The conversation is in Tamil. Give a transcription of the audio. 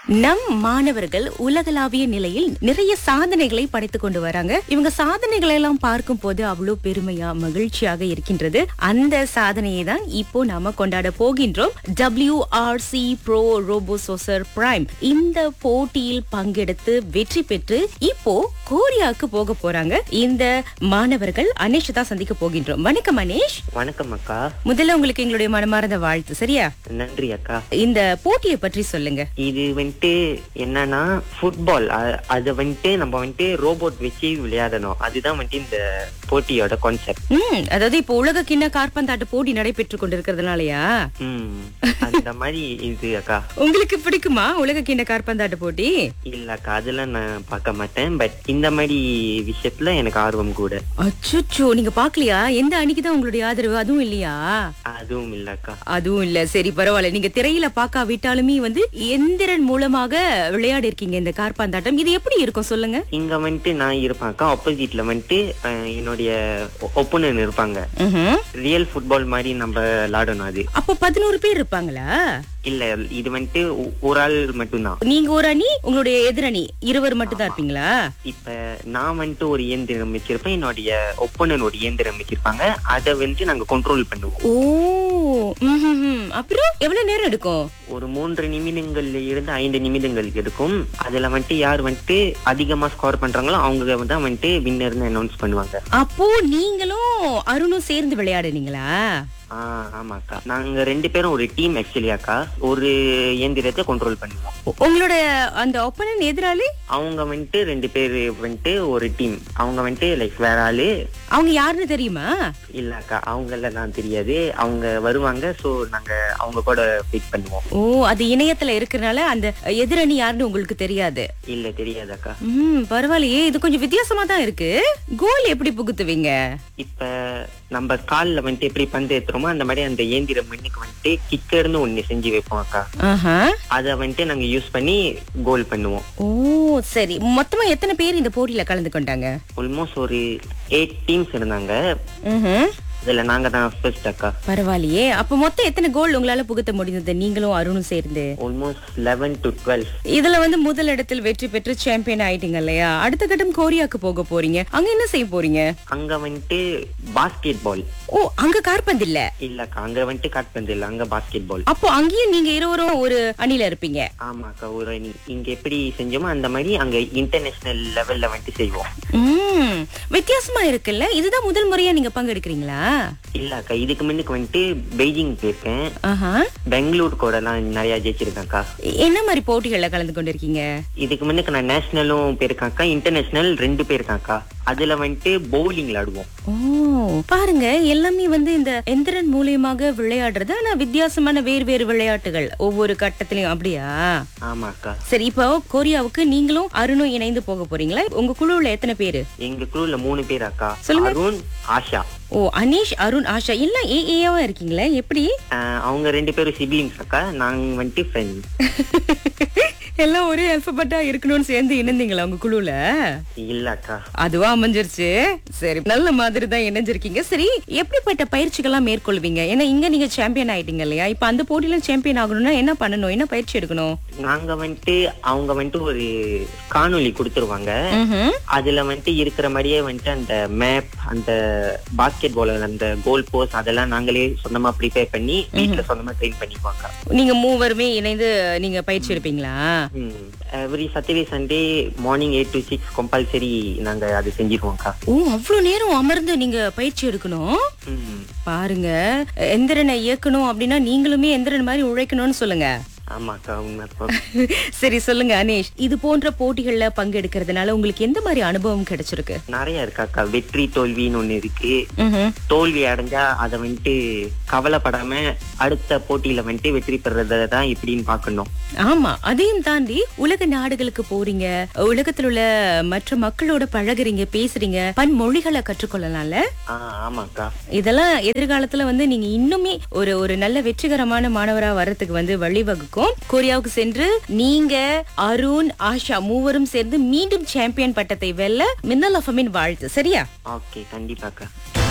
நம் மாணவர்கள் உலகளாவிய நிலையில் நிறைய சாதனைகளை படைத்துக் கொண்டு வராங்க இவங்க சாதனைகளை எல்லாம் பார்க்கும் போது அவ்வளவு பெருமையா மகிழ்ச்சியாக இருக்கின்றது அந்த சாதனையை தான் இப்போ நாம கொண்டாட போகின்றோம் WRC ப்ரோ ரோபோசோசர் பிரைம் இந்த போட்டியில் பங்கெடுத்து வெற்றி பெற்று இப்போ கோரியாவுக்கு போக போறாங்க இந்த மாணவர்கள் அனேஷ் தான் சந்திக்க போகின்றோம் வணக்கம் அனேஷ் வணக்கம் அக்கா முதல்ல உங்களுக்கு எங்களுடைய மனமார்ந்த வாழ்த்து சரியா நன்றி அக்கா இந்த போட்டியை பற்றி சொல்லுங்க இது வந்துட்டு என்னன்னா ஃபுட்பால் அது வந்துட்டு நம்ம வந்துட்டு ரோபோட் வச்சு விளையாடணும் அதுதான் வந்துட்டு இந்த போட்டியோட கான்செப்ட் ம் அதாவது இப்போ உலக கிண்ண காற்பந்தாட்ட போட்டி நடைபெற்று கொண்டிருக்கிறதுனாலயா ம் அந்த மாதிரி இது அக்கா உங்களுக்கு பிடிக்குமா உலக கிண்ண காற்பந்தாட்ட போட்டி இல்ல அக்கா அதெல்லாம் நான் பார்க்க மாட்டேன் பட் இந்த மாதிரி விஷயத்துல எனக்கு ஆர்வம் கூட அச்சோ நீங்க பாக்கலையா எந்த அணிக்கு தான் உங்களுடைய ஆதரவு அதுவும் இல்லையா அதுவும் இல்ல அக்கா அதுவும் இல்ல சரி பரவாயில்ல நீங்க திரையில பாக்காவிட்டாலுமே வந்து எந்திரன் மூலமாக விளையாடி இருக்கீங்க இந்த காற்பந்தாட்டம் இது எப்படி இருக்கும் சொல்லுங்க இங்க வந்துட்டு நான் இருப்பேன் அக்கா ஆப்போசிட்ல வந்துட்டு அஹ், என்னுடைய ஒப்பனன் இருப்பாங்க ம்ஹும். ரியல் ஃபுட்பால் மாதிரி நம்ம விளையாடணும் அது அப்போ பதினோரு பேர் இருப்பாங்களா இல்ல இது வந்துட்டு ஒ- ஒரு ஆள் மட்டும்தான் நீங்க ஒரு அணி உங்களுடைய எதிரணி இருவர் மட்டும் தான் இருப்பீங்களா இப்ப நான் வந்துட்டு ஒரு இயந்திரம் வச்சிருப்பேன் என்னுடைய ஒப்பனன் ஒரு இயந்திரம் வச்சிருப்பாங்க அதை வந்து நாங்க கண்ட்ரோல் பண்ணுவோம் ஓ ம்ஹும்ஹும். அப்புறம் எவ்வளவு நேரம் எடுக்கும் ஒரு மூன்று நிமிடங்கள்ல இருந்து ஐந்து நிமிடங்கள் இருக்கும் அதுல வந்துட்டு யார் வந்துட்டு அதிகமா ஸ்கோர் பண்றாங்களோ அவங்க தான் வந்துட்டு வின்னர்னு அனௌன்ஸ் பண்ணுவாங்க அப்போ நீங்களும் அருணும் சேர்ந்து விளையாடுனீங்களா ஆஹ் ஆமாக்கா நாங்க ரெண்டு பேரும் ஒரு டீம் ஆக்சுவலி அக்கா ஒரு இயந்திரத்தை கண்ட்ரோல் பண்ணுவோம் உ- உங்களோட அந்த ஒப்பனன் எதிராளி அவங்க வந்துட்டு ரெண்டு பேர் வந்துட்டு ஒரு டீம் அவங்க வந்துட்டு லைக் வேற ஆளு அவங்க யாருன்னு தெரியுமா இல்ல அக்கா அவங்கள நான் தெரியாது அவங்க வருவாங்க சோ நாங்க அவங்க கூட வெயிட் பண்ணுவோம் ஓ அது இணையத்துல இருக்கறனால அந்த எதிரணி யாருன்னு உங்களுக்கு தெரியாது இல்ல தெரியாது அக்கா ம் பரவாயில்லையே இது கொஞ்சம் வித்தியாசமா தான் இருக்கு கோல் எப்படி புகுத்துவீங்க இப்ப நம்ம கால்ல வந்துட்டு எப்படி பந்து ஏத்துறோமோ அந்த மாதிரி அந்த இயந்திரம் மண்ணுக்கு வந்துட்டு கிக்கர்னு ஒண்ணு செஞ்சு வைப்போம் அக்கா ஆஹா அத வந்துட்டு நாங்க யூஸ் பண்ணி கோல் பண்ணுவோம் ஓ சரி மொத்தமா எத்தனை பேர் இந்த போட்டியில கலந்து கொண்டாங்க ஆல்மோஸ்ட் ஒரு எயிட் டீம்ஸ் இருந்தாங்க ம்ஹும். அதுல நாங்க தான் ஃபர்ஸ்ட் அக்கா பரவாயில்லையே அப்ப மொத்தம் எத்தனை கோல் உங்களால புகுத்த முடிந்தது நீங்களும் அருணும் சேர்ந்து ஆல்மோஸ்ட் லெவன் டு டுவெல் இதுல வந்து முதல் இடத்தில் வெற்றி பெற்று சாம்பியன் ஆயிட்டீங்க இல்லையா அடுத்த கட்டம் கோரியாக்கு போக போறீங்க அங்க என்ன செய்ய போறீங்க அங்க வந்துட்டு பாஸ்கெட் பால் ஓ அங்க கார்பந்து இல்ல இல்லக்கா அங்க வந்துட்டு காட்பந்து இல்ல அங்க பாஸ்கெட் பால் அப்போ அங்கேயும் நீங்க இருவரும் ஒரு அணில இருப்பீங்க ஆமாக்கா ஒரு அணி இங்க எப்படி செஞ்சோமோ அந்த மாதிரி அங்க இன்டர்நேஷனல் லெவல்ல வந்துட்டு செய்வோம் ம் வித்தியாசமா இருக்குல்ல இதுதான் முதல் முறையா நீங்க பங்கெடுக்கிறீங்களா இல்ல அக்கா இதுக்கு முன்னுக்கு வந்துட்டு பெய்ஜிங் போயிருக்கேன் ஆஹா பெங்களூர் கூட எல்லாம் நிறைய ஜெயிச்சிருக்கேன்க்கா என்ன மாதிரி போட்டிகள்ல கலந்து கொண்டிருக்கீங்க இதுக்கு முன்னுக்கு நான் நேஷனலும் போயிருக்காக்கா இன்டர்நேஷனல் ரெண்டு போயிருக்காக்கா அதுல வந்துட்டு பவுலிங் விளையாடுவோம் ஓ பாருங்க எல்லாமே வந்து இந்த எந்திரன் மூலியமாக விளையாடுறது ஆனா வித்தியாசமான வேறு வேறு விளையாட்டுகள் ஒவ்வொரு கட்டத்திலயும் அப்படியா ஆமாக்கா சரி இப்போ கொரியாவுக்கு நீங்களும் அருணும் இணைந்து போக போறீங்களா உங்க குழுவுல எத்தனை பேரு எங்க குழுல மூணு பேர் அக்கா சொல்லுங்க. அருண் ஆஷா ஓ அனீஷ் அருண் ஆஷா எல்லாம் ஏ ஏவா இருக்கீங்களா எப்படி ஆஹ் அவங்க ரெண்டு பேரும் சிப்லிங்ஸ் அக்கா நாங்க வந்துட்டு ஃப்ரெண்ட் எல்லாம் ஒரே அல்பபெட்டா இருக்கணும்னு சேர்ந்து இணைந்தீங்களா உங்க குழுல இல்ல அக்கா அதுவா அமைஞ்சிருச்சு சரி நல்ல மாதிரி தான் இணைஞ்சிருக்கீங்க சரி எப்படிப்பட்ட பயிற்சிகள்லாம் மேற்கொள்வீங்க ஏன்னா இங்க நீங்க சாம்பியன் ஆயிட்டீங்க இல்லையா இப்ப அந்த போட்டியில சாம்பியன் ஆகணும்னா என்ன பண்ணணும் என்ன பயிற்சி எடுக்கணும் நாங்க வந்துட்டு அவங்க வந்துட்டு ஒரு காணொளி கொடுத்துருவாங்க ம்ஹும். அதுல வந்துட்டு இருக்கிற மாதிரியே வந்துட்டு அந்த மேப் அந்த பாஸ்கெட் பால் அந்த கோல் போஸ்ட் அதெல்லாம் நாங்களே சொந்தமா ப்ரிப்பேர் பண்ணி வீட்டுல சொந்தமா ட்ரெயின் பண்ணிக்குவாங்க நீங்க மூவருமே இணைந்து நீங்க பயிற்சி எடுப்பீங்களா every Saturday Sunday morning eight to six compulsory நாங்க அது செஞ்சிருவோம்க்கா ஓ அவ்வளவு நேரம் அமர்ந்து நீங்க பயிற்சி எடுக்கணும் ம். பாருங்க எந்திரனை இயக்கணும் அப்படின்னா நீங்களுமே எந்திரன் மாதிரி உழைக்கணும்னு சொல்லுங்க ஆமாக்கா உண்மை சரி சொல்லுங்க அனேஷ் இது போன்ற போட்டிகள்ல பங்கெடுக்கிறதுனால உங்களுக்கு எந்த மாதிரி அனுபவம் கிடைச்சிருக்கு நிறைய இருக்காக்கா வெற்றி தோல்வின்னு ஒண்ணு இருக்கு ம்ஹும். தோல்வி அடைஞ்சா அதை வந்துட்டு கவலைப்படாம அடுத்த போட்டியில வந்துட்டு வெற்றி பெறத தான் எப்படின்னு பாக்கணும் ஆமா அதையும் தாண்டி உலக நாடுகளுக்கு போறீங்க உலகத்துல உள்ள மற்ற மக்களோட பழகுறீங்க பேசுறீங்க பன்மொழிகளை கற்றுக்கொள்ளலாம்ல ஆஹ் ஆமாக்கா இதெல்லாம் எதிர்காலத்துல வந்து நீங்க இன்னுமே ஒரு ஒரு நல்ல வெற்றிகரமான மாணவரா வர்றதுக்கு வந்து வழிவகுக்கும் கொரியாவுக்கு சென்று நீங்க அருண் ஆஷா மூவரும் சேர்ந்து மீண்டும் சாம்பியன் பட்டத்தை வெல்ல மின்னல் அஃபமின் வாழ்த்து சரியா ஓகே கண்டிப்பாக்கா